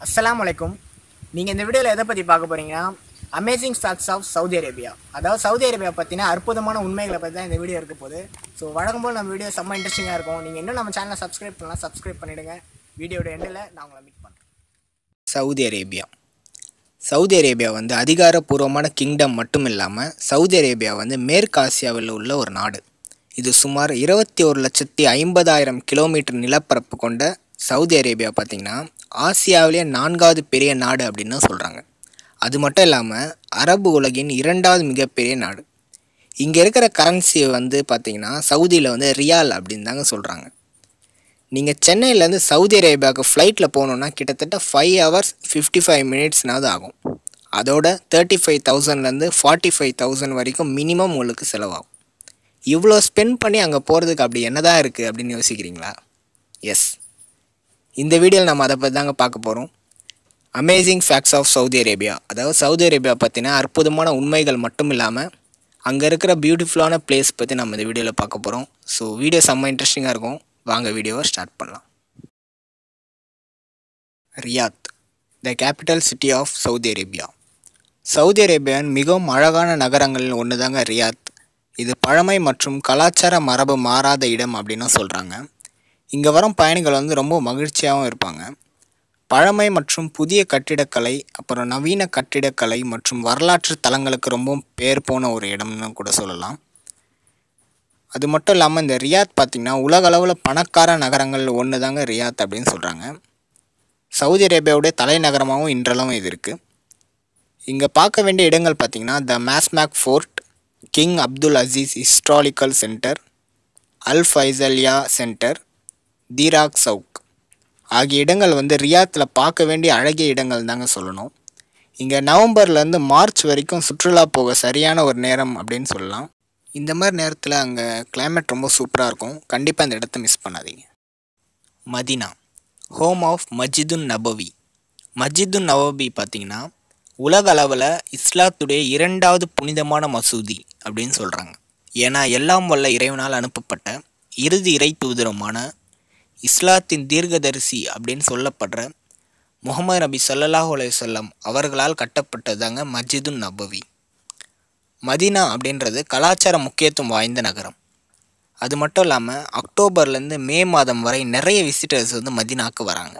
அஸ்ஸலாமு அலைக்கும் நீங்கள் இந்த வீடியோவில் எதை பற்றி பார்க்க போகிறீங்கன்னா amazing facts of Saudi Arabia அதாவது சவுதி அரேபியா பற்றின அற்புதமான உண்மைகளை பற்றி தான் இந்த வீடியோ இருக்க போகுது ஸோ வழக்கம் போல் நம்ம வீடியோ செம்ம இன்ட்ரெஸ்டிங்காக இருக்கும் நீங்கள் இன்னும் நம்ம சேனலை சப்ஸ்கிரைப் பண்ணலாம் சப்ஸ்கிரைப் பண்ணிவிடுங்க வீடியோட எண்டில் நான் உங்களை மீட் பண்ணுறேன் சவுதி அரேபியா சவுதி அரேபியா வந்து அதிகாரப்பூர்வமான கிங்டம் மட்டும் இல்லாமல் சவுதி அரேபியா வந்து மேற்கு ஆசியாவில் உள்ள ஒரு நாடு இது சுமார் இருபத்தி ஒரு லட்சத்தி ஐம்பதாயிரம் கிலோமீட்டர் நிலப்பரப்பு கொண்ட சவுதி அரேபியா பார்த்திங்கன்னா ஆசியாவிலேயே நான்காவது பெரிய நாடு அப்படின்னு சொல்கிறாங்க அது மட்டும் இல்லாமல் அரபு உலகின் இரண்டாவது மிகப்பெரிய நாடு இங்கே இருக்கிற கரன்சி வந்து பார்த்திங்கன்னா சவுதியில் வந்து ரியால் அப்படின்னு தாங்க சொல்கிறாங்க நீங்கள் சென்னையிலேருந்து சவுதி அரேபியாவுக்கு ஃப்ளைட்டில் போகணுன்னா கிட்டத்தட்ட ஃபைவ் ஹவர்ஸ் ஃபிஃப்டி ஃபைவ் மினிட்ஸ்னாவது ஆகும் அதோட தேர்ட்டி ஃபைவ் தௌசண்ட்லேருந்து ஃபார்ட்டி ஃபைவ் தௌசண்ட் வரைக்கும் மினிமம் உங்களுக்கு செலவாகும் இவ்வளோ ஸ்பெண்ட் பண்ணி அங்கே போகிறதுக்கு அப்படி என்னதான் இருக்குது அப்படின்னு யோசிக்கிறீங்களா எஸ் இந்த வீடியோவில் நம்ம அதை பற்றி தாங்க பார்க்க போகிறோம் amazing facts of Saudi Arabia அதாவது சவுதி அரேபியா பற்றின அற்புதமான உண்மைகள் மட்டும் இல்லாமல் அங்கே இருக்கிற பியூட்டிஃபுல்லான பிளேஸ் பற்றி நம்ம இந்த வீடியோவில் பார்க்க போகிறோம் ஸோ வீடியோ செம்ம இன்ட்ரெஸ்டிங்காக இருக்கும் வாங்க வீடியோவை ஸ்டார்ட் பண்ணலாம் Riyadh the capital city of Saudi Arabia Saudi அரேபியாவின் மிகவும் அழகான நகரங்களில் ஒன்று தாங்க ரியாத் இது பழமை மற்றும் கலாச்சார மரபு மாறாத இடம் அப்படின்னு சொல்கிறாங்க இங்கே வரும் பயணிகள் வந்து ரொம்ப மகிழ்ச்சியாகவும் இருப்பாங்க பழமை மற்றும் புதிய கட்டிடக்கலை அப்புறம் நவீன கட்டிடக்கலை மற்றும் வரலாற்று தலங்களுக்கு ரொம்ப பேர் போன ஒரு இடம்னு கூட சொல்லலாம் அது மட்டும் இல்லாமல் இந்த ரியாத் பார்த்திங்கன்னா உலக அளவில் பணக்கார நகரங்கள் ஒன்று தாங்க ரியாத் அப்படின்னு சொல்கிறாங்க சவுதி அரேபியாவுடைய தலைநகரமாகவும் இன்றளவும் இது இருக்குது இங்கே பார்க்க வேண்டிய இடங்கள் பார்த்திங்கன்னா the Masmak Fort King Abdul Aziz historical centre Al Faisaliah centre Dirah Souq ஆகிய இடங்கள் வந்து ரியாத்தில் பார்க்க வேண்டிய அழகிய இடங்கள் தாங்க சொல்லணும் இங்கே நவம்பர்லேருந்து மார்ச் வரைக்கும் சுற்றுலா போக சரியான ஒரு நேரம் அப்படின்னு சொல்லலாம் இந்த மாதிரி நேரத்தில் அங்கே climate ரொம்ப சூப்பராக இருக்கும் கண்டிப்பாக இந்த இடத்த மிஸ் பண்ணாதீங்க Medina home of Masjidun Nabawi Masjidun Nabawi பார்த்தீங்கன்னா உலக அளவில் இஸ்லாத்துடைய இரண்டாவது புனிதமான மசூதி அப்படின்னு சொல்கிறாங்க ஏன்னா எல்லாம் வல்ல இறைவனால் அனுப்பப்பட்ட இறுதி இறை தூதரமான இஸ்லாத்தின் தீர்க்கதரிசி அப்படின்னு சொல்லப்படுற முகமது நபி ஸல்லல்லாஹு அலைஹி வஸல்லம் அவர்களால் கட்டப்பட்டதாங்க மஸ்ஜிதுன் நபவி மதீனா அப்படின்றது கலாச்சார முக்கியத்துவம் வாய்ந்த நகரம் அது மட்டும் இல்லாமல் அக்டோபர்லேருந்து மே மாதம் வரை நிறைய விசிட்டர்ஸ் வந்து மதீனாவுக்கு வராங்க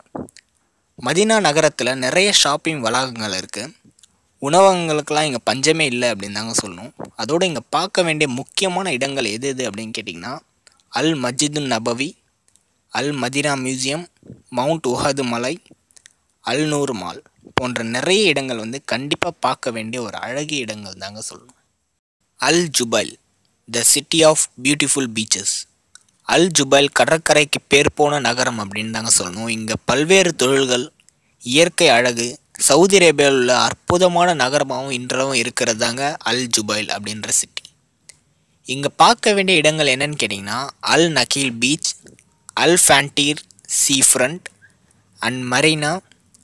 மதீனா நகரத்தில் நிறைய ஷாப்பிங் வளாகங்கள் இருக்குது உணவகங்களுக்கெல்லாம் இங்கே பஞ்சமே இல்லை அப்படின்னு தாங்க சொல்லணும் அதோடு இங்கே பார்க்க வேண்டிய முக்கியமான இடங்கள் எது எது அப்படின்னு கேட்டிங்கன்னா Al Masjidun Nabawi Al Madinah museum Mount Uhud மலை அல் நூர் மால் போன்ற நிறைய இடங்கள் வந்து கண்டிப்பாக பார்க்க வேண்டிய ஒரு அழகிய இடங்கள் தாங்க சொல்லணும் Al Jubail the city of beautiful beaches Al Jubail கடற்கரைக்கு பேர் போன நகரம் அப்படின்னு தாங்க சொல்லணும் இங்கே பல்வேறு தொழில்கள் இயற்கை அழகு சவுதி அரேபியாவில் உள்ள அற்புதமான நகரமாகவும் இன்றளவும் இருக்கிறது தாங்க அல் ஜுபைல் அப்படின்ற சிட்டி இங்கே பார்க்க வேண்டிய இடங்கள் என்னன்னு கேட்டிங்கன்னா Al Nakheel beach Al Fanateer sea front and Marina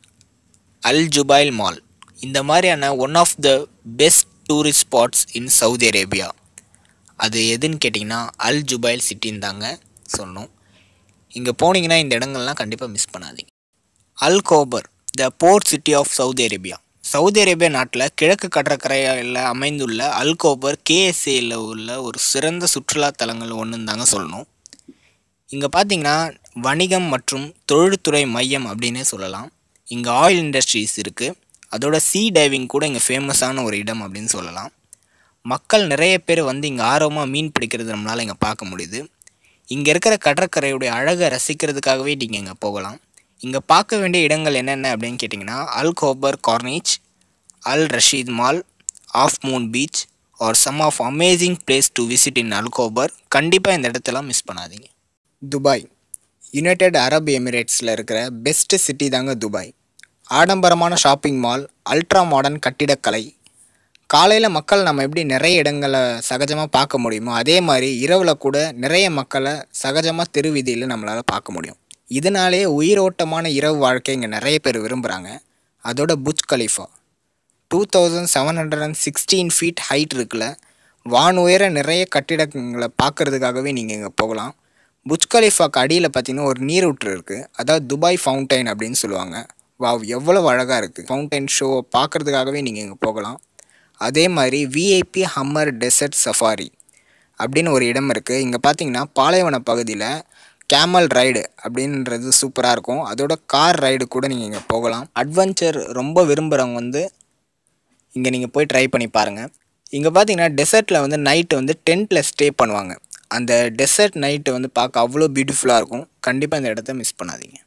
Al Jubail mall இந்த மாதிரியான one of the best tourist spots in Saudi Arabia அது எதுன்னு கேட்டிங்கன்னா அல் ஜுபைல் சிட்டின்னு தாங்க சொல்லணும் இங்கே போனீங்கன்னா இந்த இடங்கள்லாம் கண்டிப்பாக மிஸ் பண்ணாதீங்க Al Khobar the port city of Saudi Arabia Saudi Arabia நாட்டில் கிழக்கு கடற்கரையில் அமைந்துள்ள அல் கோபர் கேஎஸ்ஏயில் உள்ள ஒரு சிறந்த சுற்றுலா தலங்கள் ஒன்றுன்னு தாங்க சொல்லணும் இங்கே பார்த்தீங்கன்னா வணிகம் மற்றும் தொழில்துறை மையம் அப்படின்னே சொல்லலாம் இங்கே ஆயில் இண்டஸ்ட்ரீஸ் இருக்குது அதோட சீ டைவிங் கூட இங்கே ஃபேமஸான ஒரு இடம் அப்படின்னு சொல்லலாம் மக்கள் நிறைய பேர் வந்து இங்கே ஆர்வமாக மீன் பிடிக்கிறது நம்மளால் இங்கே பார்க்க முடியுது இங்கே இருக்கிற கடற்கரையுடைய அழகை ரசிக்கிறதுக்காகவே நீங்கள் இங்கே போகலாம் இங்கே பார்க்க வேண்டிய இடங்கள் என்னென்ன அப்படின்னு கேட்டிங்கன்னா Al Khobar Corniche Al Rashid mall half moon beach are some of amazing places to visit in Al Khobar கண்டிப்பாக இந்த இடத்தெல்லாம் மிஸ் பண்ணாதீங்க துபாய் யுனைடெட் அரப் எமிரேட்ஸில் இருக்கிற பெஸ்ட் சிட்டி தாங்க துபாய் ஆடம்பரமான ஷாப்பிங் மால் அல்ட்ரா மாடர்ன் கட்டிடக்கலை காலையில் மக்கள் நம்ம எப்படி நிறைய இடங்களை சகஜமாக பார்க்க முடியுமோ அதே மாதிரி இரவில் கூட நிறைய மக்களை சகஜமாக தெருவீதியில் நம்மளால் பார்க்க முடியும் இதனாலே உயிரோட்டமான இரவு வாழ்க்கை இங்கே நிறைய பேர் விரும்புகிறாங்க அதோட Burj Khalifa two thousand seven hundred and sixteen feet height இருக்குல்ல வான் உயர நிறைய கட்டிடங்களை பார்க்குறதுக்காகவே நீங்கள் இங்கே போகலாம் புஜ் கலிஃபாக்கு அடியில் பார்த்தீங்கன்னா ஒரு நீரூற்று இருக்குது அதாவது துபாய் ஃபவுண்டைன் அப்படின்னு சொல்லுவாங்க வாவ் எவ்வளோ அழகாக இருக்குது ஃபவுண்டைன் ஷோ பார்க்குறதுக்காகவே நீங்கள் இங்கே போகலாம் அதே மாதிரி விஐபி ஹம்மர் டெசர்ட் சஃபாரி அப்படின்னு ஒரு இடம் இருக்குது இங்கே பார்த்தீங்கன்னா பாலைவன பகுதியில் கேமல் ரைடு அப்படின்றது சூப்பராக இருக்கும் அதோட கார் ரைடு கூட நீங்கள் இங்கே போகலாம் அட்வென்ச்சர் ரொம்ப விரும்புகிறவங்க வந்து இங்கே நீங்கள் போய் ட்ரை பண்ணி பாருங்கள் இங்கே பார்த்தீங்கன்னா டெசர்ட்டில் வந்து நைட்டு வந்து டென்ட்டில் ஸ்டே பண்ணுவாங்க அந்த டெசர்ட் நைட்டு வந்து பார்க்க அவ்வளோ பியூட்டிஃபுல்லாக இருக்கும் கண்டிப்பாக இந்த இடத்த மிஸ் பண்ணாதீங்க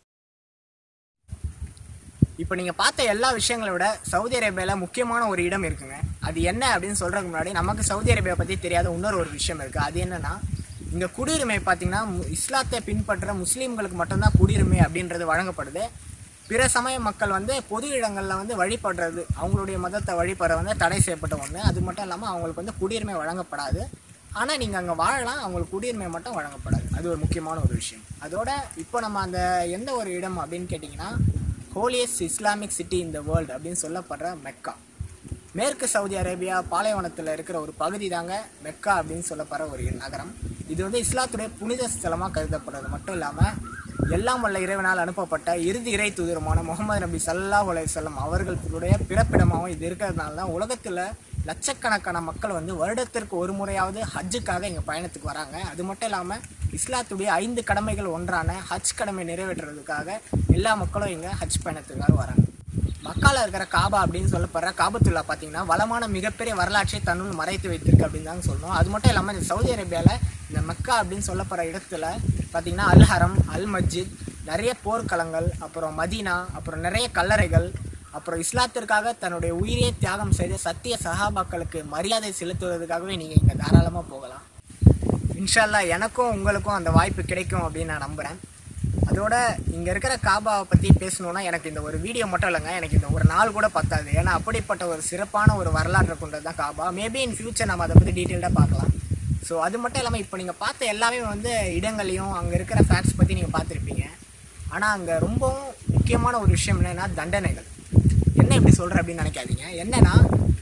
இப்போ நீங்கள் பார்த்த எல்லா விஷயங்களை விட சவுதி அரேபியாவில் முக்கியமான ஒரு இடம் இருக்குங்க அது என்ன அப்படின்னு சொல்கிறதுக்கு முன்னாடி நமக்கு சவுதி அரேபியா பற்றி தெரியாத இன்னொரு ஒரு விஷயம் இருக்குது அது என்னன்னா இங்கே குடியுரிமை பார்த்தீங்கன்னா மு- இஸ்லாத்தை பின்பற்ற முஸ்லீம்களுக்கு மட்டும்தான் குடியுரிமை அப்படின்றது வழங்கப்படுது பிற சமய மக்கள் வந்து பொது இடங்களில் வந்து வழிபடுறது அவங்களுடைய மதத்தை வழிபடுற வந்து தடை செய்யப்பட்ட ஒன்று அது மட்டும் இல்லாமல் அவங்களுக்கு வந்து குடியுரிமை வழங்கப்படாது ஆனால் நீங்கள் அங்கே வாழலாம் அவங்களுக்கு குடியுரிமை மட்டும் வழங்கப்படாது அது ஒரு முக்கியமான ஒரு விஷயம் அதோட இப்போ நம்ம அந்த எந்த ஒரு இடம் அப்படின்னு கேட்டிங்கன்னா holiest Islamic city in the world அப்படின்னு சொல்லப்படுற மெக்கா மேற்கு சவுதி அரேபியா பாலைவனத்தில் இருக்கிற ஒரு பகுதி தாங்க மெக்கா அப்படின்னு சொல்லப்படுற ஒரு நகரம் இது வந்து இஸ்லாத்துடைய புனித ஸ்தலமாக கருதப்படுறது மட்டும் இல்லாமல் எல்லாம் வல்ல இறைவனால் அனுப்பப்பட்ட இறுதி இறை தூதரமான முகமது நபி ஸல்லல்லாஹு அலைஹி வஸல்லம் அவர்களுடைய பிறப்பிடமாகவும் இது இருக்கிறதுனால தான் உலகத்தில் லட்சக்கணக்கான மக்கள் வந்து வருடத்திற்கு ஒரு முறையாவது ஹஜ்ஜுக்காக இங்கே பயணத்துக்கு வராங்க அது மட்டும் இல்லாமல் இஸ்லாத்துடைய ஐந்து கடமைகள் ஒன்றான ஹஜ் கடமை நிறைவேற்றுறதுக்காக எல்லா மக்களும் இங்கே ஹஜ் பயணத்துக்காக வராங்க மக்கால இருக்கிற காபா அப்படின்னு சொல்லப்படுற காபத்துல்லா பார்த்தீங்கன்னா வளமான மிகப்பெரிய வரலாற்றை தன்னுள் மறைத்து வைத்திருக்கு அப்படின்னு தாங்க சொல்லணும் அது மட்டும் இல்லாமல் இந்த சவுதி அரேபியாவில் இந்த மக்கா அப்படின்னு சொல்லப்படுற இடத்துல பார்த்தீங்கன்னா அல் ஹரம் அல் மஸ்ஜித் நிறைய போர்க்களங்கள் அப்புறம் மதீனா அப்புறம் நிறைய கல்லறைகள் அப்புறம் இஸ்லாத்திற்காக தன்னுடைய உயிரையே தியாகம் செய்த சத்திய சஹாபாக்களுக்கு மரியாதை செலுத்துவதற்காகவே நீங்கள் இங்கே தாராளமாக போகலாம் இன்ஷால்லா எனக்கும் உங்களுக்கும் அந்த வாய்ப்பு கிடைக்கும் அப்படின்னு நான் நம்புகிறேன் அதோட இங்கே இருக்கிற காபாவை பற்றி பேசணுன்னா எனக்கு இந்த ஒரு வீடியோ மட்டும் இல்லைங்க எனக்கு இந்த ஒரு நாள் கூட பத்தாது ஏன்னா அப்படிப்பட்ட ஒரு சிறப்பான ஒரு வரலாற்றை கொண்டது தான் காபா மேபி இன் ஃபியூச்சர் நம்ம அதை பற்றி டீட்டெயில்டாக பார்க்கலாம் ஸோ அது மட்டும் இல்லாமல் இப்போ நீங்கள் பார்த்த எல்லாமே வந்து இடங்களையும் அங்கே இருக்கிற ஃபேக்ட்ஸ் பற்றி நீங்கள் பார்த்துருப்பீங்க ஆனால் அங்கே ரொம்பவும் முக்கியமான ஒரு விஷயம் என்னென்னா தண்டனைகள் என்ன இப்படி சொல்கிறேன் அப்படின்னு நினைக்காதீங்க என்னன்னா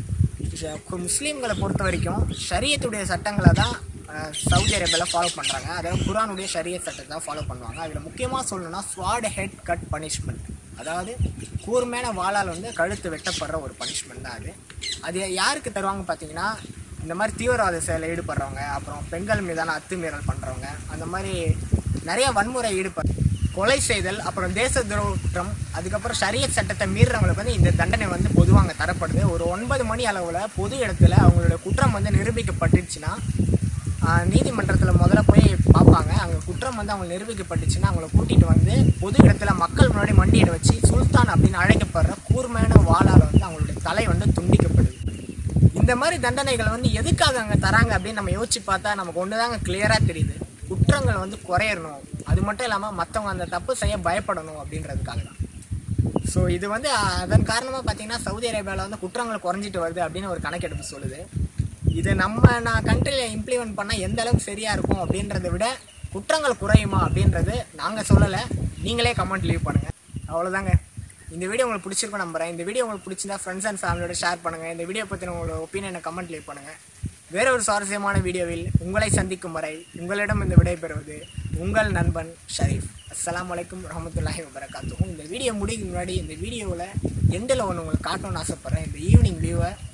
ஜ- கு- முஸ்லீம்களை பொறுத்த வரைக்கும் ஷரியத்துடைய சட்டங்களை தான் அஹ், சவுதி அரேபியாவில் ஃபாலோ பண்ணுறாங்க அதாவது குரானுடைய ஷரியத் சட்டத்தை தான் ஃபாலோ பண்ணுவாங்க அதில் முக்கியமாக சொல்லணும்னா ஸ்வாட் ஹெட் கட் பனிஷ்மெண்ட் அதாவது கூர்மையான வாளால் வந்து கழுத்து வெட்டப்படுற ஒரு பனிஷ்மெண்ட் தான் அது அது யாருக்கு தருவாங்க பார்த்தீங்கன்னா இந்த மாதிரி தீவிரவாத செயலில் ஈடுபடுறவங்க அப்புறம் பெண்கள் மீதான அத்துமீறல் பண்ணுறவங்க அந்த மாதிரி நிறைய வன்முறை ஈடுபடு கொலை செய்தல் அப்புறம் தேச துரோகம் அதுக்கப்புறம் ஷரியத் சட்டத்தை மீறுறவங்களுக்கு வந்து இந்த தண்டனை வந்து பொதுவாக அங்கே தரப்படுது ஒரு ஒன்பது மணி அளவில் பொது இடத்துல அவங்களுடைய குற்றம் வந்து நிரூபிக்கப்பட்டுச்சுன்னா ஆஹ், நீதிமன்றத்தில் முதல்ல போய் பார்ப்பாங்க அங்கே குற்றம் வந்து அவங்க நிரூபிக்கப்பட்டுச்சுன்னா அவங்கள கூட்டிகிட்டு வந்து பொது இடத்துல மக்கள் முன்னாடி மண்டியிட வச்சு சுல்தான் அப்படின்னு அழைக்கப்படுற கூர்மையான வாளால் வந்து அவங்களுடைய தலை வந்து துண்டிக்கப்படுது இந்த மாதிரி தண்டனைகள் வந்து எதுக்காக அங்கே தராங்க அப்படின்னு நம்ம யோசிச்சு பார்த்தா நமக்கு ஒன்று தாங்க கிளியராக தெரியுது குற்றங்கள் வந்து குறையணும் அது மட்டும் இல்லாமல் மற்றவங்க அந்த தப்பு செய்ய பயப்படணும் அப்படின்றதுக்காக தான் ஸோ இது வந்து அஹ், அதன் காரணமாக பார்த்தீங்கன்னா சவுதி அரேபியாவில் வந்து குற்றங்கள் குறைஞ்சிட்டு வருது அப்படின்னு ஒரு கணக்கெடுப்பு சொல்லுது இது நம்ம நான் கண்ட்ரியில் இம்ப்ளிமெண்ட் பண்ணால் எந்த அளவுக்கு சரியாக இருக்கும் அப்படின்றத விட குற்றங்கள் குறையுமா அப்படின்றது நாங்கள் சொல்லலை நீங்களே கமெண்ட் லீவ் பண்ணுங்கள் அவ்வளோதாங்க இந்த வீடியோ உங்களுக்கு பிடிச்சிருக்கும் நம்புறேன் இந்த வீடியோ உங்களுக்கு பிடிச்சிருந்தா ஃப்ரெண்ட்ஸ் அண்ட் ஃபேமிலியோட ஷேர் பண்ணுங்கள் இந்த வீடியோ பற்றின உங்களோட ஒப்பீனியனை கமெண்ட் லீவ் பண்ணுங்கள் வேற ஒரு சுவாரஸ்யமான வீடியோவில் உங்களை சந்திக்கும் வரை உங்களிடம் இந்த விடைபெறுவது உங்கள் நண்பன் ஷரீஃப் அஸ்ஸலாமு அலைக்கும் வரஹ்மத்துல்லாஹி வபரகாத்துஹு இந்த வீடியோ முடிக்கும் முன்னாடி இந்த வீடியோவில் எண்டில் ஒன்று உங்களுக்கு காட்டணும்னு ஆசைப்பட்றேன் இந்த ஈவினிங் வியூவை